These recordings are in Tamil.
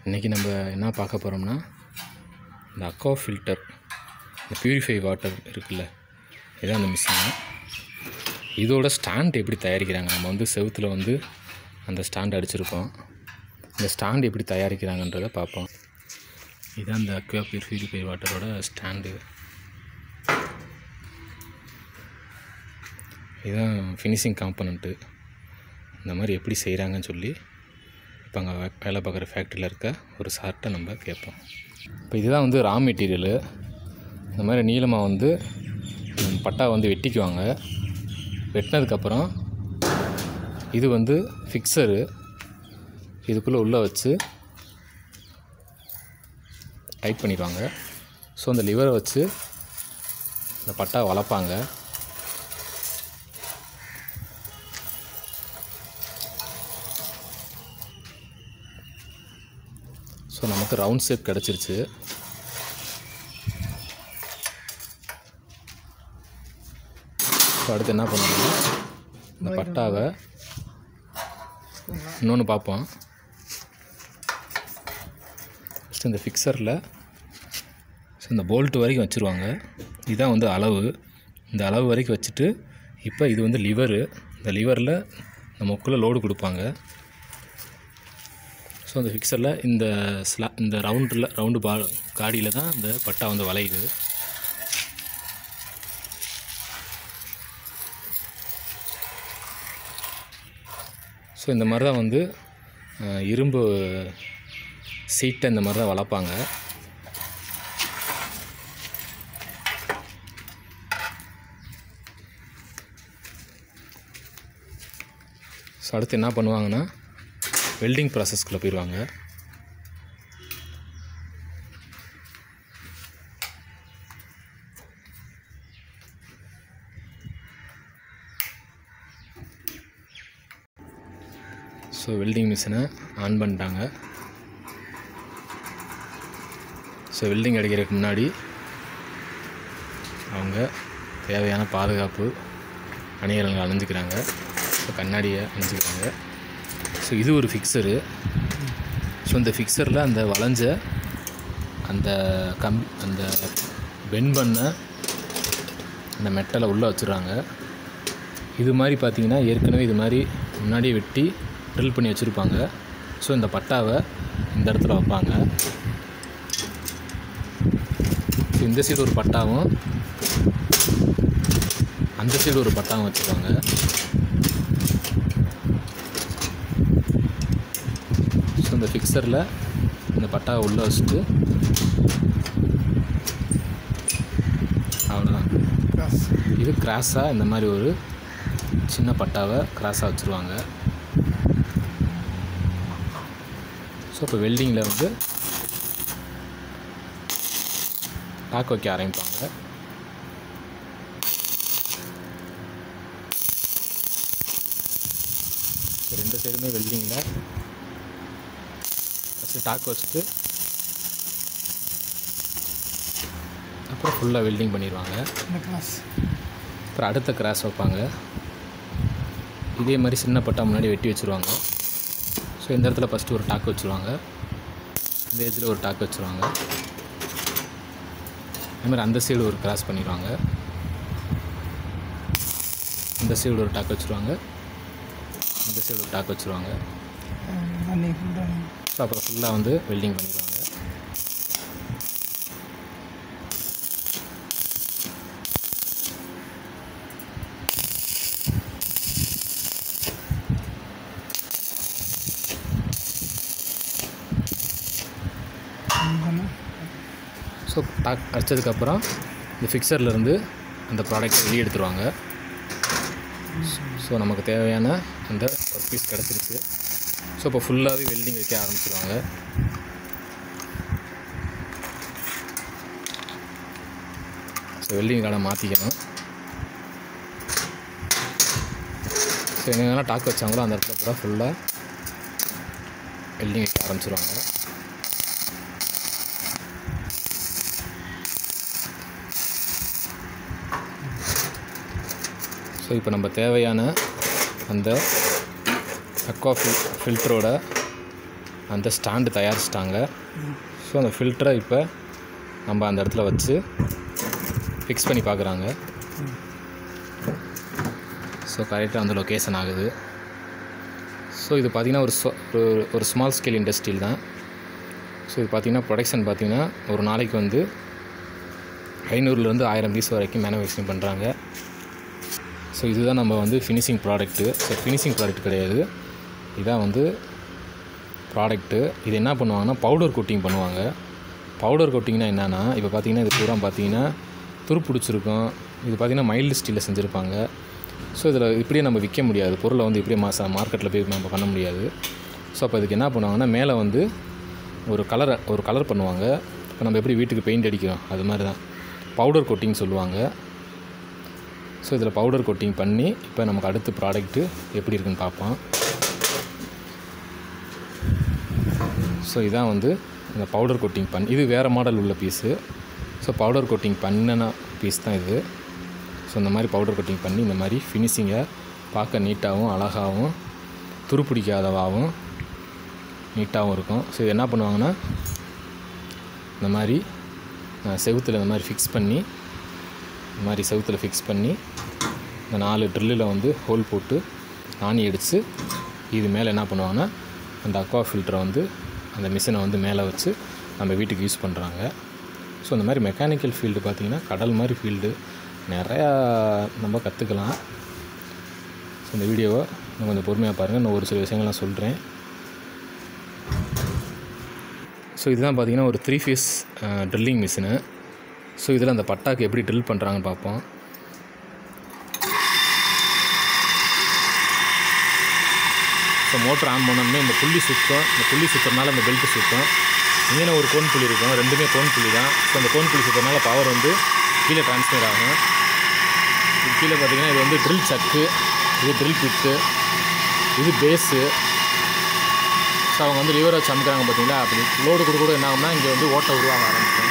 இன்றைக்கி நம்ம என்ன பார்க்க போகிறோம்னா இந்த அக்கா ஃபில்டர் இந்த பியூரிஃபை வாட்டர் இருக்குல்ல இதான் அந்த மிஷினு இதோட ஸ்டாண்ட் எப்படி தயாரிக்கிறாங்க நம்ம வந்து செவுத்தில் வந்து அந்த ஸ்டாண்ட் அடிச்சிருப்போம் இந்த ஸ்டாண்ட் எப்படி தயாரிக்கிறாங்கன்றதை பார்ப்போம் இதுதான் இந்த அக்வா பியூரிஃபை வாட்டரோட ஸ்டாண்டு இதுதான் ஃபினிஷிங் காம்பனண்ட்டு இந்த மாதிரி எப்படி செய்கிறாங்கன்னு சொல்லி இப்போ அங்கே வேலை பார்க்குற ஃபேக்ட்ரியில் இருக்க ஒரு சார்ட்டை நம்ம கேட்போம் இப்போ இதுதான் வந்து ரா மெட்டீரியலு இந்த மாதிரி நீளமாக வந்து ம், பட்டா வந்து வெட்டிக்குவாங்க வெட்டினதுக்கப்புறம் இது வந்து ஃபிக்ஸரு இதுக்குள்ளே உள்ளே வச்சு டைட் பண்ணிடுவாங்க ஸோ அந்த லிவரை வச்சு இந்த பட்டா வளர்ப்பாங்க ஸோ நமக்கு ரவுண்ட் ஷேப் கிடச்சிருச்சு ஸோ அடுத்து என்ன பண்ணுவோம்னா இந்த பட்டாவை இன்னொன்று பார்ப்போம் ஃபஸ்ட்டு இந்த ஃபிக்சரில் ஸோ இந்த போல்ட் வரைக்கும் வச்சுருவாங்க இதுதான் வந்து அளவு இந்த அளவு வரைக்கும் வச்சுட்டு இப்போ இது வந்து லிவரு இந்த லிவரில் இந்த மொக்கில் லோடு கொடுப்பாங்க ஸோ அந்த ஃபிக்சரில் இந்த ஸ்லா இந்த ரவுண்டில் ரவுண்டு பா காடியில் தான் இந்த பட்டா வந்து வளையுது ஸோ இந்த மாதிரி தான் வந்து அஹ், இரும்பு சீட்டை இந்த மாதிரி தான் வளர்ப்பாங்க ஸோ அடுத்து என்ன பண்ணுவாங்கன்னா வெல்டிங் ப்ராசஸ்க்குள்ளே போயிடுவாங்க ஸோ வெல்டிங் மிஷினை ஆன் பண்ணிட்டாங்க ஸோ வெல்டிங் அடிக்கிறதுக்கு முன்னாடி அவங்க தேவையான பாதுகாப்பு அணிகலன்கள் அணிஞ்சுக்கிறாங்க ஸோ கண்ணாடியை அணிஞ்சுக்கிறாங்க ஸோ இது ஒரு ஃபிக்சரு ஸோ இந்த ஃபிக்சரில் அந்த வளைஞ்ச அந்த கம் அந்த பெண்ட் பண்ண அந்த மெட்டலை உள்ளே வச்சுருவாங்க இது மாதிரி பார்த்தீங்கன்னா ஏற்கனவே இது மாதிரி முன்னாடியே வெட்டி ட்ரில் பண்ணி வச்சுருப்பாங்க ஸோ இந்த பட்டாவை இந்த இடத்துல வைப்பாங்க ஸோ இந்த சைடு ஒரு பட்டாவும் அந்த சைடு ஒரு பட்டாவும் வச்சுருவாங்க ஸோ இந்த ஃபிக்சரில் இந்த பட்டாவை உள்ளே வச்சுட்டு அவ்வளோதான் இது கிராஸாக இந்த மாதிரி ஒரு சின்ன பட்டாவை கிராஸாக வச்சுருவாங்க ஸோ இப்போ வெல்டிங்கில் வந்து டாக் வைக்க ஆரம்பிப்பாங்க ஸோ ரெண்டு சைடுமே வெல்டிங்கில் ஃபஸ்ட்டு டாக் வச்சுட்டு அப்புறம் ஃபுல்லாக வெல்டிங் பண்ணிடுவாங்க அப்புறம் அடுத்த கிராஸ் வைப்பாங்க இதே மாதிரி சின்ன பட்டா முன்னாடி வெட்டி வச்சுருவாங்க ஸோ இந்த இடத்துல ஃபஸ்ட்டு ஒரு டாக் வச்சுருவாங்க இந்த ஏஜில் ஒரு டாக் வச்சுருவாங்க அதே மாதிரி அந்த சைடு ஒரு கிராஸ் பண்ணிடுவாங்க இந்த சைடு ஒரு டாக் வச்சுருவாங்க இந்த சைடு ஒரு டாக் வச்சுருவாங்க ஸோ அப்புறம் ஃபுல்லாக வந்து வெல்டிங் பண்ணிடுவாங்க ஸோ டாக் அடித்ததுக்கப்புறம் இந்த ஃபிக்சர்லேருந்து அந்த ப்ராடக்ட்டை வெளியே எடுத்துருவாங்க ஸோ நமக்கு தேவையான அந்த ஒர்க் பீஸ் கிடச்சிருச்சு ஸோ இப்போ ஃபுல்லாகவே வெல்டிங் வைக்க ஆரம்பிச்சிருவாங்க ஸோ வெல்டிங் கார்டை மாற்றிக்கணும் ஸோ எங்கெங்கெல்லாம் டாக் வச்சாங்களோ அந்த இடத்துல பூரா ஃபுல்லாக வெல்டிங் வைக்க ஆரம்பிச்சிருவாங்க ஸோ இப்போ நம்ம தேவையான அந்த அக்வா ஃபில் ஃபில்டரோட அந்த ஸ்டாண்டு தயாரிச்சிட்டாங்க ஸோ அந்த ஃபில்டரை இப்போ நம்ம அந்த இடத்துல வச்சு ஃபிக்ஸ் பண்ணி பார்க்குறாங்க ஸோ கரெக்டாக அந்த லொக்கேஷன் ஆகுது ஸோ இது பார்த்திங்கன்னா ஒரு சொ- ஒரு- ஒரு ஸ்மால் ஸ்கேல் இண்டஸ்ட்ரியில் தான் ஸோ இது பார்த்திங்கன்னா ப்ரொடக்ஷன் பார்த்திங்கன்னா ஒரு நாளைக்கு வந்து ஐநூறுலேருந்து ஆயிரம் பீஸ் வரைக்கும் மேனுஃபேக்சரிங் பண்ணுறாங்க ஸோ இதுதான் நம்ம வந்து finishing product so finishing product கிடையாது இதான் வந்து ப்ராடக்ட்டு இது என்ன பண்ணுவாங்கன்னா பவுடர் கோட்டிங் பண்ணுவாங்க பவுடர் கோட்டிங்னா என்னென்னா இப்போ பார்த்தீங்கன்னா இது பூரா பார்த்தீங்கன்னா துரு பிடிச்சிருக்கும் இது பார்த்தீங்கன்னா மைல்டு ஸ்டீலில் செஞ்சுருப்பாங்க ஸோ இதில் இப்படியே நம்ம விற்க முடியாது பொருளை வந்து இப்படியே மாச மார்க்கெட்டில் போய் நம்ம பண்ண முடியாது ஸோ அப்போ இதுக்கு என்ன பண்ணுவாங்கன்னா மேலே வந்து ஒரு கலரை ஒரு கலர் பண்ணுவாங்க இப்போ நம்ம எப்படி வீட்டுக்கு பெயிண்ட் அடிக்கிறோம் அது மாதிரி தான் பவுடர் கோட்டிங் சொல்லுவாங்க ஸோ இதில் பவுடர் கோட்டிங் பண்ணி இப்போ நமக்கு அடுத்த ப்ராடக்ட்டு எப்படி இருக்குன்னு பார்ப்போம் ஸோ இதான் வந்து இந்த பவுடர் கோட்டிங் பண்ணி இது வேறு மாடல் உள்ள பீஸு ஸோ பவுடர் கோட்டிங் பண்ணின பீஸ் தான் இது ஸோ இந்த மாதிரி பவுடர் கோட்டிங் பண்ணி இந்த மாதிரி ஃபினிஷிங்கை பார்க்க நீட்டாகவும் அழகாகவும் துருப்பிடிக்காதவாகவும் நீட்டாகவும் இருக்கும் ஸோ இது என்ன பண்ணுவாங்கன்னா இந்த மாதிரி செவுத்தில் இந்த மாதிரி ஃபிக்ஸ் பண்ணி இந்த மாதிரி செவுத்தில் ஃபிக்ஸ் பண்ணி இந்த நாலு ட்ரில்லில் வந்து ஹோல் போட்டு ஆணி அடித்து இது மேலே என்ன பண்ணுவாங்கன்னா அந்த அக்வா ஃபில்டரை வந்து அந்த மிஷினை வந்து மேலே வச்சு நம்ம வீட்டுக்கு யூஸ் பண்ணுறாங்க ஸோ இந்த மாதிரி மெக்கானிக்கல் ஃபீல்டு பார்த்திங்கன்னா கடல் மாதிரி ஃபீல்டு நிறையா நம்ம கற்றுக்கலாம் ஸோ இந்த வீடியோவை இன்னும் கொஞ்சம் பொறுமையாக பாருங்கள் இன்னும் ஒரு சில விஷயங்கள் நான் சொல்கிறேன் ஸோ இதுதான் பார்த்தீங்கன்னா ஒரு three phase drilling machine so இதில் அந்த பட்டாக்கு எப்படி ட்ரில் பண்ணுறாங்கன்னு பார்ப்போம் ஸோ மோட்டர் ஆன் பண்ணோம்னா இந்த புள்ளி சுத்தம் இந்த புள்ளி சுற்றுறதுனால இந்த பெல்ட்டு சுத்தம் இங்கே ஒரு கோன் புள்ளி இருக்கும் ரெண்டுமே கோன் புள்ளி தான் ஸோ அந்த கோன் புள்ளி சுற்றுறதுனால பவர் வந்து கீழே ட்ரான்ஸ்ஃபர் ஆகும் இது கீழே பார்த்தீங்கன்னா இது வந்து ட்ரில் சக்கு இது ட்ரில் பிட்டு இது பேஸு ஸோ அவங்க வந்து லிவரை வச்சு அமுக்குறாங்க பார்த்தீங்களா அப்படி லோடு கொடுக்க கூட என்ன ஆகும்னா இங்கே வந்து ஓட்டை உருவாக ஆரம்பிக்கும்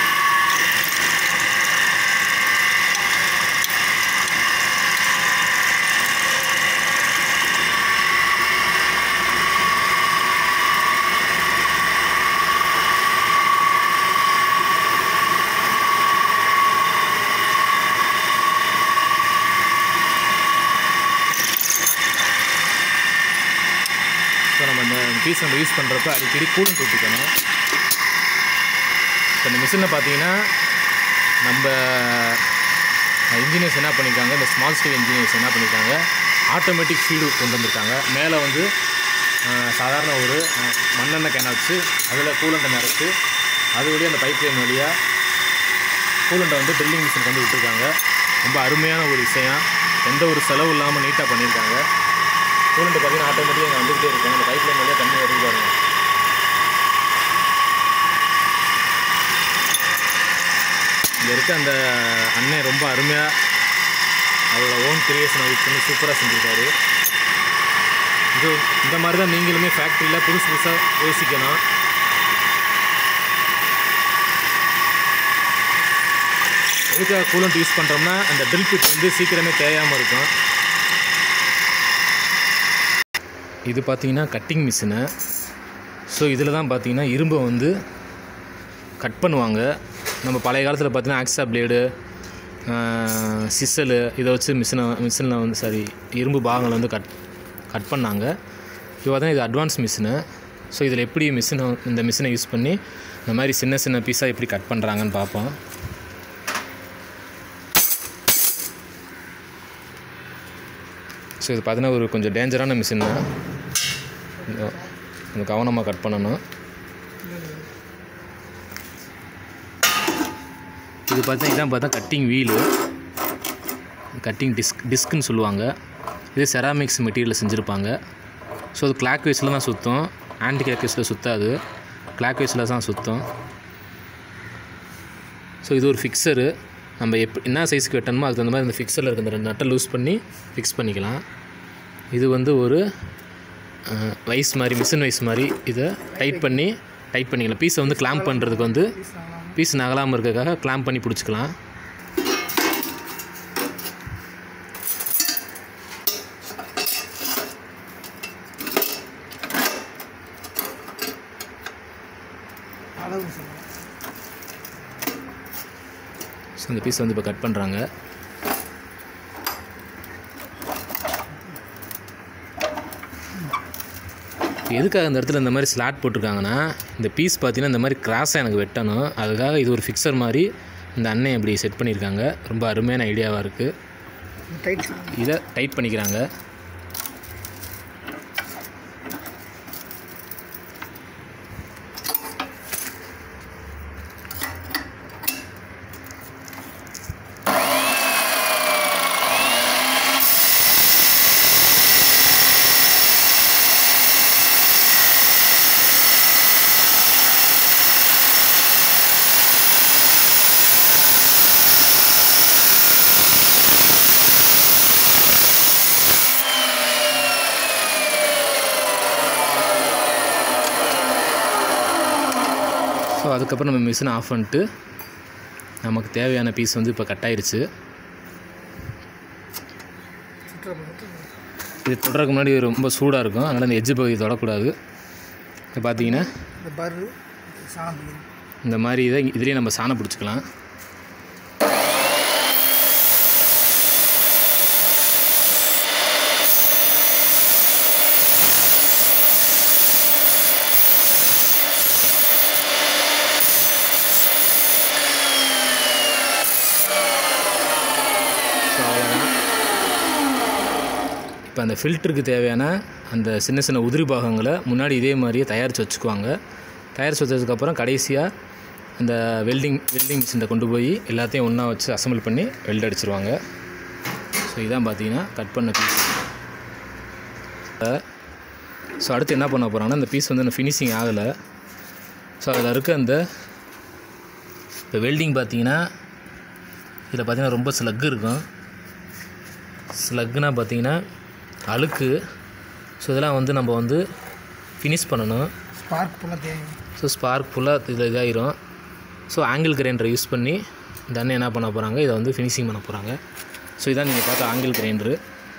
ஸோ நம்ம இந்த பீஸ் நம்ம யூஸ் பண்ணுறப்ப அடிக்கடி கூலிங் கொடுத்துக்கணும் இப்போ இந்த மிஷினில் பார்த்தீங்கன்னா நம்ம இன்ஜினியர்ஸ் என்ன பண்ணியிருக்காங்க இந்த ஸ்மால் ஸ்கேல் இன்ஜினியர்ஸ் என்ன பண்ணியிருக்காங்க ஆட்டோமேட்டிக் ஃபீடு கொண்டு வந்திருக்காங்க மேலே வந்து அஹ், சாதாரண ஒரு அஹ், மண்ணெண்ணெய் கேனை வச்சு அதில் கூலண்டை நிறச்சி அது வழியாக அந்த பைப் லைன் வழியாக கூலண்டை வந்து ட்ரில்லிங் மிஷினுக்கு வந்து விட்டுருக்காங்க ரொம்ப அருமையான ஒரு விஷயம் எந்த ஒரு செலவு இல்லாமல் நீட்டாக பண்ணியிருக்காங்க கூலண்ட் பார்த்தீங்கன்னா ஆட்டோமேட்டிக்காக இங்கே வந்துகிட்டே இருக்கும் அந்த பைப் லைன் வழியாக தண்ணி வருது பாருங்க இங்கே இருக்க அந்த அண்ணன் ரொம்ப அருமையாக அவரோட ஓன் கிரியேஷன் யூஸ் பண்ணி சூப்பராக செஞ்சுருக்காரு இது இந்த மாதிரி தான் நீங்களுமே ஃபேக்ட்ரியில் புதுசு புதுசாக யோசிக்கணும் எதுக்காக கூலண்ட் யூஸ் பண்ணுறோம்னா அந்த ட்ரில் பிட் வந்து சீக்கிரமே தேயாமல் இருக்கும் இது பார்த்தீங்கன்னா கட்டிங் மிஷினு ஸோ இதில் தான் பார்த்தீங்கன்னா இரும்பை வந்து கட் பண்ணுவாங்க நம்ம பழைய காலத்தில் பார்த்தீங்கன்னா ஆக்ஸா பிளேடு சிசலு இதை வச்சு மிஷினை மிஷினில் வந்து சாரி இரும்பு பாகங்களை வந்து கட் கட் பண்ணாங்க இப்போ பார்த்தீங்கன்னா இது அட்வான்ஸ் மிஷினு ஸோ இதில் எப்படி மிஷினை இந்த மிஷினை யூஸ் பண்ணி இந்த மாதிரி சின்ன சின்ன பீஸாக எப்படி கட் பண்ணுறாங்கன்னு பார்ப்போம் ஸோ இது பார்த்தீங்கன்னா ஒரு கொஞ்சம் டேஞ்சரான மிஷின் தான் கொஞ்சம் கொஞ்சம் கவனமாக கட் பண்ணணும் இது பார்த்தா இதான் பார்த்தா கட்டிங் வீலு கட்டிங் டிஸ்க் டிஸ்க்குன்னு சொல்லுவாங்க இது செராமிக்ஸ் மெட்டீரியலில் செஞ்சுருப்பாங்க ஸோ அது கிளாக் வைஸில் தான் சுற்றும் ஆன்டி கிளாக் வைஸில் சுற்றாது கிளாக் வைஸில் தான் சுற்றும் ஸோ இது ஒரு ஃபிக்ஸரு நம்ம எப் என்ன சைஸ்க்கு வெட்டணுமோ அதுக்கு தகுந்த மாதிரி இந்த ஃபிக்ஸரில் இருக்க இந்த ரெண்டு நட்டை லூஸ் பண்ணி ஃபிக்ஸ் பண்ணிக்கலாம் இது வந்து ஒரு வைஸ் மாதிரி மிஷின் வைஸ் மாதிரி இதை டைட் பண்ணி டைட் பண்ணிக்கலாம் பீஸை வந்து கிளாம்ப் பண்ணுறதுக்கு வந்து பீஸ் நகலாமல் இருக்கிறதுக்காக கிளாம்ப் பண்ணி பிடிச்சிக்கலாம் அளவு சொல்லுங்கள் ஸோ இந்த பீஸ் வந்து இப்போ கட் பண்ணுறாங்க எதுக்காக இந்த இடத்துல இந்த மாதிரி ஸ்லாட் போட்டிருக்காங்கன்னா இந்த பீஸ் பார்த்தீங்கன்னா இந்த மாதிரி கிராஸாக எனக்கு வெட்டணும் அதுக்காக இது ஒரு ஃபிக்சர் மாதிரி இந்த அண்ணன் இப்படி செட் பண்ணியிருக்காங்க ரொம்ப அருமையான ஐடியாவாக இருக்குது டைட் சொல்லுங்கள் இதை டைட் பண்ணிக்கிறாங்க ஸோ அதுக்கப்புறம் நம்ம மிஷினை ஆஃப் பண்ணிட்டு நமக்கு தேவையான பீஸ் வந்து இப்போ கட் ஆயிருச்சு சுற்றுலா சுற்றுலா இது தொடறதுக்கு முன்னாடி ரொம்ப சூடாக இருக்கும் அதனால் இந்த எஜ்ஜு பகுதி தொடக்கூடாது இப்போ பார்த்தீங்கன்னா இந்த பரு சாணம் பிடிக்கும் இந்த மாதிரி இதை இதுலேயே நம்ம சாணம் பிடிச்சிக்கலாம் ஸோ அவ்வளோதான் இப்போ அந்த ஃபில்டருக்கு தேவையான அந்த சின்ன சின்ன உதிரி பாகங்களை முன்னாடி இதே மாதிரியே தயாரித்து வச்சுக்குவாங்க தயாரித்து வச்சதுக்கப்புறம் கடைசியாக அந்த வெல்டிங் வெல்டிங் மிஷினில் கொண்டு போய் எல்லாத்தையும் ஒன்றா வச்சு அசம்பிள் பண்ணி வெல்ட் அடிச்சிருவாங்க ஸோ இதான் பார்த்தீங்கன்னா கட் பண்ண பீஸ் ஸோ அடுத்து என்ன பண்ண போகிறாங்கன்னா இந்த பீஸ் வந்து இன்னும் ஃபினிஷிங் ஆகலை ஸோ அதில் இருக்க அந்த இப்போ வெல்டிங் பார்த்தீங்கன்னா இதில் பார்த்தீங்கன்னா ரொம்ப ஸ்லக் இருக்கும் ஸ்லக்குனா பார்த்தீங்கன்னா அழுக்கு ஸோ இதெல்லாம் வந்து நம்ம வந்து ஃபினிஷ் பண்ணணும் ஸ்பார்க் ஃபுல்லாக தேவை ஸோ ஸ்பார்க் ஃபுல்லாக இதில் இதாயிரும் ஸோ ஆங்கிள் கிரைண்டரை யூஸ் பண்ணி இந்த அண்ணன் என்ன பண்ண போகிறாங்க இதை வந்து ஃபினிஷிங் பண்ண போகிறாங்க ஸோ இதான் நீங்கள் பார்த்த ஆங்கிள் கிரைண்டரு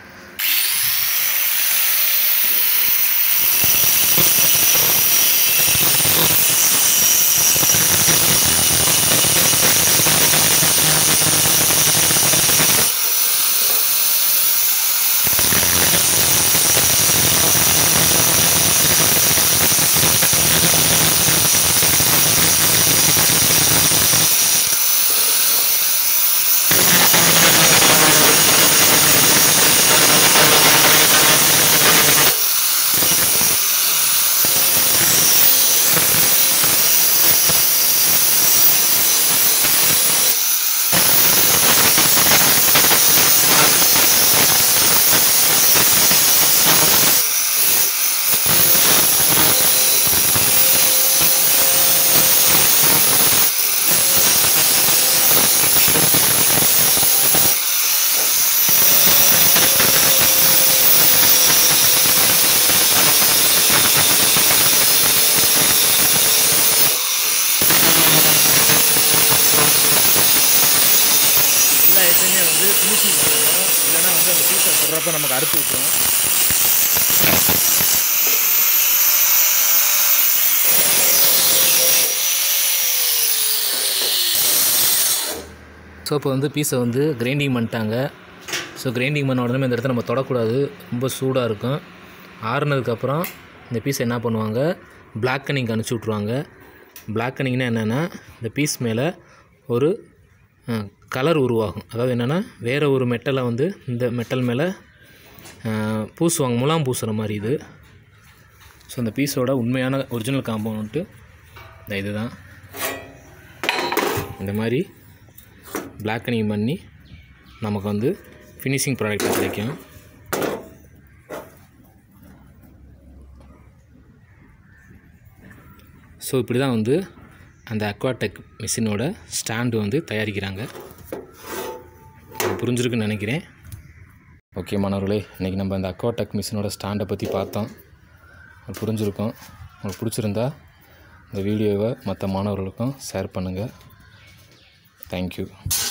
எல்லா எப்பயுமே வந்து ஃபினிஷிங் பண்ணணும் இல்லைன்னா வந்து அந்த பீஸை போடுறப்ப நமக்கு அறுத்து விட்டுரும் ஸோ இப்போ வந்து பீஸை வந்து கிரைண்டிங் பண்ணிட்டாங்க ஸோ கிரைண்டிங் பண்ண உடனே இந்த இடத்த நம்ம தொடக்கூடாது ரொம்ப சூடாக இருக்கும் ஆறுனதுக்கப்புறம் இந்த பீஸை என்ன பண்ணுவாங்க பிளாக்கனிங் அனுப்பிச்சி விட்ருவாங்க பிளாக்கனிங்னா என்னென்னா இந்த பீஸ் மேலே ஒரு கலர் உருவாகும் அதாவது என்னென்னா வேறு ஒரு மெட்டலை வந்து இந்த மெட்டல் மேலே பூசுவாங்க முலாம் பூசுகிற மாதிரி இது ஸோ இந்த பீஸோட உண்மையான ஒரிஜினல் காம்பவுண்ட்டு இந்த இதுதான் இந்த மாதிரி பிளாக்கனிங் பண்ணி நமக்கு வந்து ஃபினிஷிங் ப்ராடக்டாக கிடைக்கும் ஸோ இப்படி தான் வந்து அந்த அக்வாடெக் மிஷினோட ஸ்டாண்டு வந்து தயாரிக்கிறாங்க உங்களுக்கு புரிஞ்சிருக்குன்னு நினைக்கிறேன் ஓகே மாணவர்களே இன்றைக்கி நம்ம அந்த அக்வாடெக் மிஷினோட ஸ்டாண்டை பற்றி பார்த்தோம் உங்களுக்கு புரிஞ்சிருக்கும் உங்களுக்கு பிடிச்சிருந்தா இந்த வீடியோவை மற்ற மாணவர்களுக்கும் ஷேர் பண்ணுங்கள் தேங்க்யூ